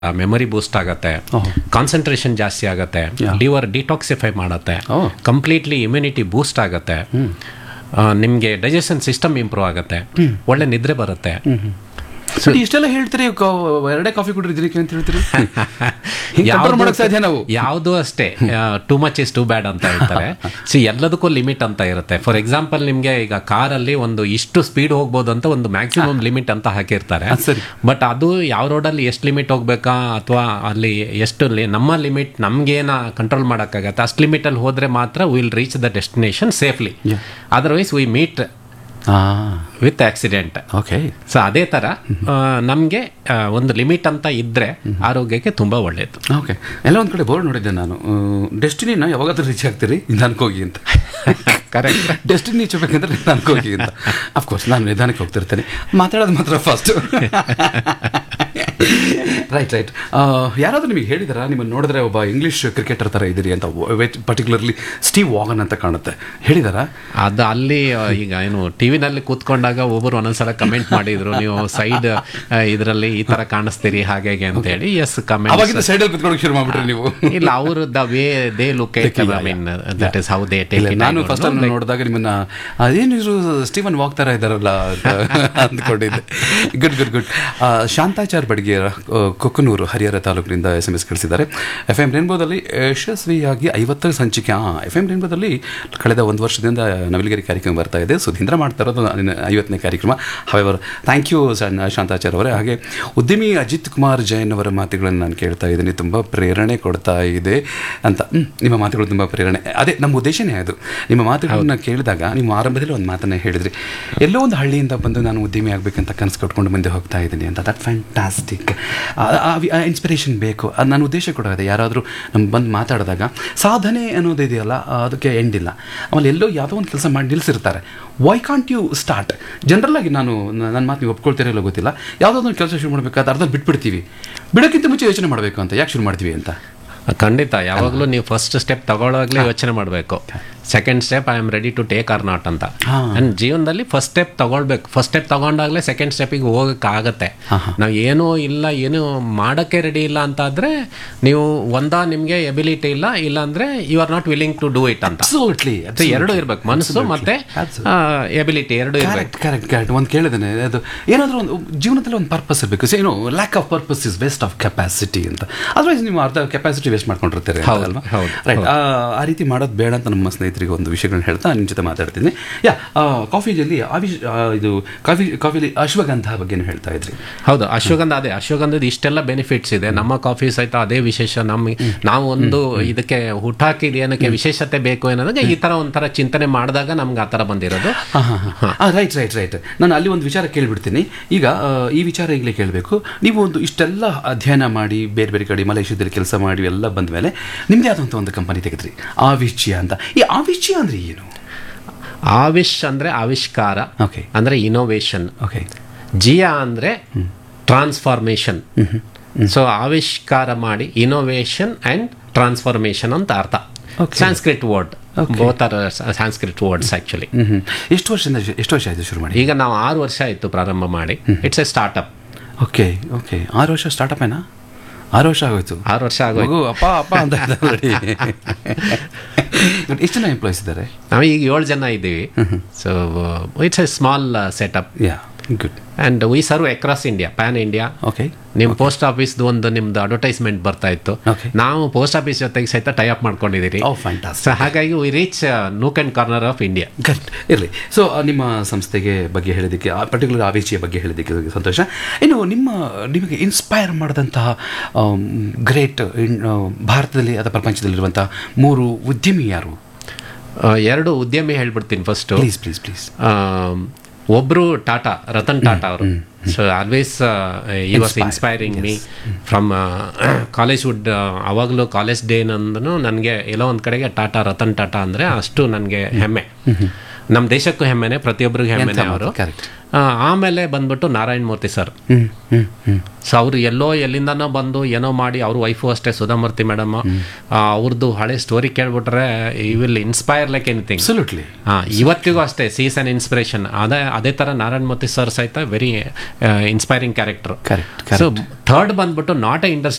Memory ಬೂಸ್ಟ್ ಆಗತ್ತೆ concentration ಜಾಸ್ತಿ ಆಗತ್ತೆ Yeah. ಲಿವರ್ ಡಿಟಾಕ್ಸಿಫೈ ಮಾಡತ್ತೆ Oh. ಕಂಪ್ಲೀಟ್ಲಿ ಇಮ್ಯುನಿಟಿ ಬೂಸ್ಟ್ ಆಗತ್ತೆ ನಿಮಗೆ ಡೈಜೆಷನ್ ಸಿಸ್ಟಮ್ ಇಂಪ್ರೂವ್ ಆಗತ್ತೆ ಒಳ್ಳೆ ನಿದ್ರೆ ಬರುತ್ತೆ ಬಟ್ ಇಷ್ಟೆಲ್ಲ ಹೇಳ್ತೀರಿ ಕ- ಎರಡೇ ಕಾಫಿ ಕುಡ್ರಿ ದಿನಕ್ಕೆ ಅಂತ ಹೇಳ್ತೀರಿ ಹಿಂಗ್ control ಯಾವ್ದು- ಮಾಡಕ್ ಸಾಧ್ಯ ನಾವು ಯಾವುದು ಅಷ್ಟೇ too much is too bad ಅಂತ ಹೇಳ್ತಾರೆ ಸೊ ಎಲ್ಲದಕ್ಕೂ ಲಿಮಿಟ್ ಅಂತ ಇರುತ್ತೆ ಫಾರ್ ಎಕ್ಸಾಂಪಲ್ ನಿಮ್ಗೆ ಈಗ ಕಾರಲ್ಲಿ ಒಂದು ಇಷ್ಟು ಸ್ಪೀಡ್ ಹೋಗ್ಬೋದು ಅಂತ ಒಂದು ಮ್ಯಾಕ್ಸಿಮಮ್ ಲಿಮಿಟ್ ಅಂತ ಹಾಕಿರ್ತಾರೆ ಅದ್ ಸರಿ. ಬಟ್ ಅದು ಯಾವ ರೋಡಲ್ಲಿ ಎಷ್ಟು ಲಿಮಿಟ್ ಹೋಗ್ಬೇಕಾ ಅಥವಾ ಅಲ್ಲಿ ಎಷ್ಟು li- ನಮ್ಮ ಲಿಮಿಟ್ ನಮ್ಗೇನ ಕಂಟ್ರೋಲ್ ಮಾಡೋಕ್ಕಾಗತ್ತೆ ಅಷ್ಟು ಲಿಮಿಟಲ್ಲಿ ಹೋದ್ರೆ ಮಾತ್ರ will reach the destination safely otherwise we meet with accident okay so ಅದೇ ಥರ ನಮಗೆ ಒಂದು ಲಿಮಿಟ್ ಅಂತ ಇದ್ದರೆ ಆರೋಗ್ಯಕ್ಕೆ ತುಂಬ ಒಳ್ಳೆಯದು ಓಕೆ ಎಲ್ಲ ಒಂದ್ ಕಡೆ ಬೋರ್ಡ್ ನೋಡಿದ್ದೆ ನಾನು ಡೆಸ್ಟಿನಿನ ಯಾವಾಗಾದ್ರೂ ರೀಚ್ ಆಗ್ತೀರಿ ನಿಧಾನಕ್ಕೆ ಹೋಗಿ ಅಂತ ಕರೆಕ್ಟ್ ಡೆಸ್ಟಿನಿ ರೀಚ್ ಆಗ್ಬೇಕಂದ್ರೆ ನಿಧಾನಕ್ಕೆ ಹೋಗಿ ಅಂತ ಅಫ್ಕೋರ್ಸ್ ನಾನು ನಿಧಾನಕ್ಕೆ ಹೋಗ್ತಿರ್ತೇನೆ ಮಾತಾಡೋದು ಮಾತ್ರ ಫಸ್ಟ್ ರೈಟ್ ರೈಟ್ ಯಾರಾದ್ರೂ ನಿಮಗೆ ಹೇಳಿದಾರ ನಿಮ್ಮನ್ನು ನೋಡಿದ್ರೆ ಒಬ್ಬ ಇಂಗ್ಲಿಷ್ ಕ್ರಿಕೆಟರ್ ಥರ ಇದ್ದೀರಿ ಅಂತ ಪರ್ಟಿಕ್ಯುಲರ್ಲಿ ಸ್ಟೀವ್ ವಾಗನ್ ಅಂತ ಕಾಣುತ್ತೆ ಹೇಳಿದಾರಾ ಅದು ಅಲ್ಲಿ ಆ, ಈಗ ಏನು ಟಿವಿನಲ್ಲಿ ಕೂತ್ಕೊಂಡಾಗ ಒಬ್ಬರು ಒಂದೊಂದ್ಸಲ ಕಮೆಂಟ್ ಮಾಡಿದ್ರು ನೀವು ಸೈಡ್ ಇದರಲ್ಲಿ ಈ ತರ ಕಾಣಿಸ್ತೀರಿ ಹಾಗೆ ಹೀಗೆ ಅಂತ ಹೇಳಿ ಎಸ್ ಕಮೆಂಟ್ ಅವಾಗಿಂದ ಸೈಡಲ್ಲಿ ಕುತ್ಕೊಳ್ಳೋಕೆ ಶುರು ಮಾಡ್ಬಿಟ್ರಿ ನೀವು ಇಲ್ಲ ಅವರು the way they look I mean that is how they ಇಲ್ಲ, ಟೇಕ್ ನಾನು ಫಸ್ಟ್ ಟೈಮ್ ನೋಡಿದಾಗ ನಿಮ್ಮನ್ನ ಅದೇನು ಇವರು ಸ್ಟೀವನ್ ವಾಕ್ ಥರ ಇದ್ದಾರಲ್ಲ ಅಂತ ಅಂದ್ಕೊಂಡಿದ್ದೆ ಗುಡ್ ಗುಡ್ ಗುಡ್ ಶಾಂತಾಚಾರ್ ಬಡ್ಗಿಯರ ಆ, ಕೊಕ್ಕನೂರು ಹರಿಹರ ತಾಲೂಕಿನಿಂದ ಎಸ್ ಎಮ್ ಎಸ್ ಕಳಿಸಿದ್ದಾರೆ ಎಫ್ ಎಂ ರೇನ್ಬೋದಲ್ಲಿ ಯಶಸ್ವಿಯಾಗಿ ಐವತ್ತು ಸಂಚಿಕೆ ಹಾಂ ಎಫ್ ಎಂ ರೇನ್ಬೋದಲ್ಲಿ ಕಳೆದ ಒಂದು ವರ್ಷದಿಂದ ನವಿಲಗಿರಿ ಕಾರ್ಯಕ್ರಮ ಬರ್ತಾ ಇದೆ ಸುಧೀಂದ್ರ ಮಾಡ್ತಾ ಇರೋದು ನನ್ನ ಐವತ್ತನೇ ಕಾರ್ಯಕ್ರಮ ಹವೆವರ್ ಥ್ಯಾಂಕ್ ಯು ಶಾಂತಾಚಾರ್ ಅವರೇ ಹಾಗೆ ಉದ್ಯಮಿ ಅಜಿತ್ ಕುಮಾರ್ ಜೈನ್ ಅವರ ಮಾತುಗಳನ್ನು ನಾನು ಕೇಳ್ತಾ ಇದ್ದೀನಿ ತುಂಬ ಪ್ರೇರಣೆ ಕೊಡ್ತಾ ಇದೆ ಅಂತ ಹ್ಮ್, ನಿಮ್ಮ ಮಾತುಗಳು ತುಂಬ ಪ್ರೇರಣೆ ಅದೇ ನಮ್ಮ ಉದ್ದೇಶನೇ ಅದು ನಿಮ್ಮ ಮಾತುಗಳನ್ನ ಕೇಳಿದಾಗ ನೀವು ಆರಂಭದಲ್ಲಿ ಒಂದು ಮಾತನ್ನ ಹೇಳಿದ್ರಿ ಎಲ್ಲೋ ಒಂದು ಹಳ್ಳಿಯಿಂದ ಬಂದು ನಾನು ಉದ್ಯಮಿ ಆಗಬೇಕಂತ ಕನಸು ಕಟ್ಕೊಂಡು ಮುಂದೆ ಹೋಗ್ತಾ ಇದ್ದೀನಿ ಅಂತ ದಟ್ ಫ್ಯಾಂಟಾಸ್ಟಿಕ್ ಇನ್ಸ್ಪಿರೇಷನ್ ಬೇಕು ಅದು ನನ್ನ ಉದ್ದೇಶ ಕೂಡ ಇದೆ ಯಾರಾದರೂ ನಮ್ಮ ಬಂದು ಮಾತಾಡಿದಾಗ ಸಾಧನೆ ಅನ್ನೋದು ಇದೆಯಲ್ಲ ಆ, ಅದಕ್ಕೆ ಎಂಡ್ ಇಲ್ಲ ಆಮೇಲೆ ಎಲ್ಲೋ ಯಾವುದೋ ಒಂದು ಕೆಲಸ ಮಾಡಿ ನಿಲ್ಲಿಸಿರ್ತಾರೆ ವೈ ಕಾಂಟ್ ಯು ಸ್ಟಾರ್ಟ್ ಜನರಲ್ಲಾಗಿ ನಾನು ನನ್ನ ಮಾತು ನೀವು ಒಪ್ಕೊಳ್ತೀರೋ ಇಲ್ಲೋ ಗೊತ್ತಿಲ್ಲ ಯಾವುದೋ ಒಂದು ಕೆಲಸ ಶುರು ಮಾಡಬೇಕಾದ್ರೆ ಅರ್ಧ ಬಿಟ್ಬಿಡ್ತೀವಿ ಬಿಡೋಕ್ಕಿಂತ ಮುಂಚೆ ಯೋಚನೆ ಮಾಡಬೇಕು ಅಂತ ಯಾಕೆ ಶುರು ಮಾಡ್ತೀವಿ ಅಂತ ಖಂಡಿತ ಯಾವಾಗಲೂ ನೀವು ಫಸ್ಟ್ ಸ್ಟೆಪ್ ತಗೊಳ್ಳೋವಾಗಲೇ ಯೋಚನೆ ಮಾಡಬೇಕು second step I am ready to take or not ಅಂತ ಹಾ. ಅಂಡ್ ಜೀವನದಲ್ಲಿ ಫಸ್ಟ್ ಸ್ಟೆಪ್ ತಗೊಳ್ಬೇಕು ಫಸ್ಟ್ ಸ್ಟೆಪ್ ತಗೊಂಡಾಗಲೇ ಸೆಕೆಂಡ್ ಸ್ಟೆಪಿಗೆ ಹೋಗಕ್ಕೆ ಆಗತ್ತೆ ನಾವು ಏನೂ ಇಲ್ಲ ಏನು ಮಾಡೋಕ್ಕೆ ರೆಡಿ ಇಲ್ಲ ಅಂತಾದ್ರೆ ನೀವು ಒಂದ ನಿಮಗೆ ಎಬಿಲಿಟಿ ಇಲ್ಲ ಇಲ್ಲ ಅಂದ್ರೆ you are not willing to do it ಅಂತ ಅಬ್ಸಲ್ಯೂಟ್ಲಿ So ಎರಡು ಇರ್ಬೇಕು ಮನಸ್ಸು ಮತ್ತೆ ಎಬಿಲಿಟಿ ಎರಡು ಇರ್ಬೇಕು ಕರೆಕ್ಟ್ ಕರೆಕ್ಟ್ ಕರೆಕ್ಟ್ ಒಂದು ಕೇಳಿದ್ದೇನೆ ಅದು ಏನಾದರೂ ಒಂದು ಜೀವನದಲ್ಲಿ ಒಂದು ಪರ್ಪಸ್ ಇರಬೇಕು ಸೊ ಏನೋ lack of purpose is waste of capacity ಅಂತ ಅದರ್ವೈಸ್ ನೀವು ಅರ್ಧ ಕೆಪಾಸಿಟಿ ವೇಸ್ಟ್ ಮಾಡ್ಕೊಂಡಿರ್ತೀರಿ ಅಂತ ಹೌದು, ಅಲ್ವಾ ಹೌದು, ರೈಟ್ ಆ ರೀತಿ ಮಾಡೋದು ಬೇಡ ಅಂತ ನಮ್ಮ ಸ್ನೇಹಿತರಿಗೆ ಒಂದು ವಿಷಯಗಳನ್ನ ಹೇಳ್ತಾ ನಿಮ್ಮ ಜೊತೆ ಮಾತಾಡ್ತೀನಿ ಯಾ ಕಾಫಿಯಲ್ಲಿ ಆವಿಷ್ ಆ, ಇದು ಕಾಫಿ ಕಾಫಿಲಿ ಅಶ್ವಗಂಧ ಬಗ್ಗೆನೂ ಹೇಳ್ತಾ ಇದ್ರಿ ಹೌದು ಅಶ್ವಗಂಧ ಅದೇ ಅಶ್ವಗಂಧದ ಇಷ್ಟೆಲ್ಲ ಬೆನಿಫಿಟ್ಸ್ ಇದೆ ನಮ್ಮ ಕಾಫಿ ಸಹಿತ ಅದೇ ವಿಶೇಷ ನಮ್ಮ ನಾವು ಒಂದು ಇದಕ್ಕೆ ಹುಟ್ಟಾಕಿದ ಏನಕ್ಕೆ ವಿಶೇಷತೆ ಬೇಕು ಅನ್ನೋದಾಗ ಈ ತರ ಒಂಥರ ಚಿಂತನೆ ಮಾಡಿದಾಗ ನಮ್ಗೆ ಆ ತರ ಬಂದಿರೋದು ರೈಟ್ ರೈಟ್ ರೈಟ್ ನಾನು ಅಲ್ಲಿ ಒಂದು ವಿಚಾರ ಕೇಳ್ಬಿಡ್ತೀನಿ ಈಗ ಆ, ಈ ವಿಚಾರ ಈಗಲೇ ಕೇಳಬೇಕು ನೀವು ಒಂದು ಇಷ್ಟೆಲ್ಲ ಅಧ್ಯಯನ ಮಾಡಿ ಬೇರೆ ಬೇರೆ ಕಡೆ ಮಲೇಷ್ಯಾದಲ್ಲಿ ಕೆಲಸ ಮಾಡಿ ಎಲ್ಲ ಬಂದ ಮೇಲೆ ನಿಮ್ಮದೇ ಆದಂಥ ಒಂದು ಕಂಪನಿ ತೆಗೆದ್ರಿ ಆವಿಚ್ಯ ಅಂತ ಈ ಆವಿಚ್ಯ ಅಂದ್ರೆ ಏನು ಆವಿಷ್ ಅಂದ್ರೆ ಆವಿಷ್ಕಾರ ಓಕೆ ಅಂದ್ರೆ ಇನೋವೇಷನ್ ಓಕೆ ಜಿಯಾ ಅಂದ್ರೆ ಟ್ರಾನ್ಸ್ಫಾರ್ಮೇಶನ್ ಸೊ ಆವಿಷ್ಕಾರ ಮಾಡಿ ಇನೋವೇಷನ್ ಅಂಡ್ ಟ್ರಾನ್ಸ್ಫಾರ್ಮೇಶನ್ ಅಂತ ಅರ್ಥ Okay. Sanskrit word both are Sanskrit words actually hmm hmm. ಎಷ್ಟು ವರ್ಷದಿಂದ ಎಷ್ಟು ವರ್ಷ ಆಯಿತು ಶುರು ಮಾಡಿ ಈಗ ನಾವು ಆರು ವರ್ಷ ಆಯಿತು ಪ್ರಾರಂಭ ಮಾಡಿ it's a startup okay okay ಆರು ವರ್ಷ ಸ್ಟಾರ್ಟಪ್ ಏನಾ ಆರು ವರ್ಷ ಆಗೋಯ್ತು ಆರು ವರ್ಷ ಆಗೋಯ್ತು ಮಗು ಅಪ್ಪ ಅಪ್ಪ ಅಂತ ಇದ್ದಾರೆ ಎಷ್ಟು ಜನ ಎಂಪ್ಲಾಯ್ಸ್ ಇದ್ದಾರೆ ನಾವು ಈಗ ಏಳು ಜನ ಇದ್ದೀವಿ so it's a small setup yeah good and we serve across India pan India okay ನಿಮ್ಮ ಪೋಸ್ಟ್ ಆಫೀಸ್ದು ಒಂದು ನಿಮ್ದು ಅಡ್ವರ್ಟೈಸ್ಮೆಂಟ್ ಬರ್ತಾ ಇತ್ತು Okay. ನಾವು ಪೋಸ್ಟ್ ಆಫೀಸ್ ಜೊತೆಗೆ ಸಹಿತ ಟೈ ಅಪ್ ಮಾಡ್ಕೊಂಡಿದ್ದೀರಿ ಓ ಫ್ಯಾಂಟಾಸ್ಟಿಕ್ ಸೊ ಹಾಗಾಗಿ we reach nook and corner of India correct ಇರಲಿ ಸೊ ನಿಮ್ಮ ಸಂಸ್ಥೆಗೆ ಬಗ್ಗೆ ಹೇಳಿದ್ದಕ್ಕೆ ಪರ್ಟಿಕ್ಯುಲರ್ ಆವೇಶಿಯ ಬಗ್ಗೆ ಹೇಳಿದ್ದಕ್ಕೆ ಸಂತೋಷ ಇನ್ನು ನಿಮ್ಮ ನಿಮಗೆ ಇನ್ಸ್ಪೈರ್ ಮಾಡಿದಂತಹ ಗ್ರೇಟ್ ಭಾರತದಲ್ಲಿ ಅಥವಾ ಪ್ರಪಂಚದಲ್ಲಿರುವಂತಹ ಮೂರು ಉದ್ಯಮಿ ಯಾರು ಎರಡು ಉದ್ಯಮಿ ಹೇಳ್ಬಿಡ್ತೀನಿ ಫಸ್ಟು ಪ್ಲೀಸ್ ಪ್ಲೀಸ್ ಪ್ಲೀಸ್ ಒಬ್ರು ಟಾಟಾ ರತನ್ ಟಾಟಾ ಅವರು so always he was inspiring me from college would ಅವಾಗಲೂ ಕಾಲೇಜ್ ಡೇ ನಂದನು ನನಗೆ ಎಲ್ಲೋ ಒಂದು ಕಡೆಗೆ ಟಾಟಾ ರತನ್ ಟಾಟಾ ಅಂದರೆ ಅಷ್ಟು ನನಗೆ ಹೆಮ್ಮೆ ನಮ್ಮ ದೇಶಕ್ಕೂ ಹೆಮ್ಮೆನೆ ಪ್ರತಿಯೊಬ್ಬರಿಗೂ ಹೆಮ್ಮೆನೆ ಅವರು ಕರೆಕ್ಟ್ ಆಮೇಲೆ ಬಂದ್ಬಿಟ್ಟು Narayana Murthy sir hmm hmm hmm so ಅವರು ಎಲ್ಲೋ ಎಲ್ಲಿಂದನೋ ಬಂದು ಏನೋ ಮಾಡಿ ಅವ್ರ ವೈಫು ಅಷ್ಟೇ ಸುಧಾಮೂರ್ತಿ ಮೇಡಮ್ ಅವ್ರದ್ದು ಹಳೆ ಸ್ಟೋರಿ ಕೇಳ್ಬಿಟ್ರೆ he will inspire like anything absolutely ಹಾ ಇವತ್ತಿಗೂ ಅಷ್ಟೇ ಸೀಸ್ ಅನ್ ಇನ್ಸ್ಪಿರೇಷನ್ ಅದೇ ಅದೇ ತರ ನಾರಾಯಣ ಮೂರ್ತಿ ಸರ್ ಸಹಿತ very inspiring character correct so third ಬಂದ್ಬಿಟ್ಟು ನಾಟ್ ಎ ಇಂಡಸ್ಟ್ರಿ